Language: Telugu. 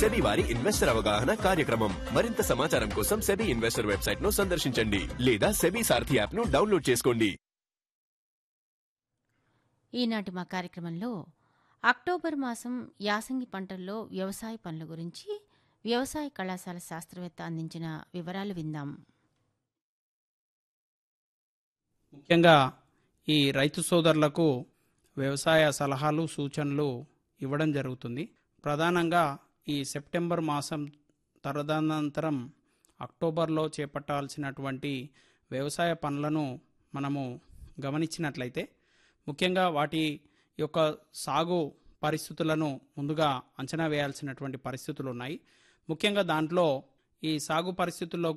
సెబీ వారి ఇన్వెస్టర్ అవగాహన కార్యక్రమం మరింత సమాచారం కోసం సెబీ ఇన్వెస్టర్ వెబ్సైట్ ను సందర్శించండి లేదా సెబీ సారథి యాప్ ను డౌన్లోడ్ చేసుకోండి ఈనాటి మా కార్యక్రమంలో అక్టోబర్ మాసం యాసంగి పంటల్లో వ్యవసాయ పనుల గురించి వ్యవసాయ కళాశాల శాస్త్రవేత్త అందించిన వివరాలు విందాం ముఖ్యంగా ఈ రైతు సోదరులకు వ్యవసాయ సలహాలు సూచనలు ఇవ్వడం జరుగుతుంది ప్రధానంగా ఈ సెప్టెంబర్ మాసం తదనంతరం అక్టోబర్లో చేపట్టాల్సినటువంటి వ్యవసాయ పనులను మనము గమనించినట్లయితే ముఖ్యంగా వాటి యొక్క సాగు పరిస్థితులను ముందుగా అంచనా వేయాల్సినటువంటి పరిస్థితులు ఉన్నాయి ముఖ్యంగా దాంట్లో ఈ సాగు పరిస్థితుల్లో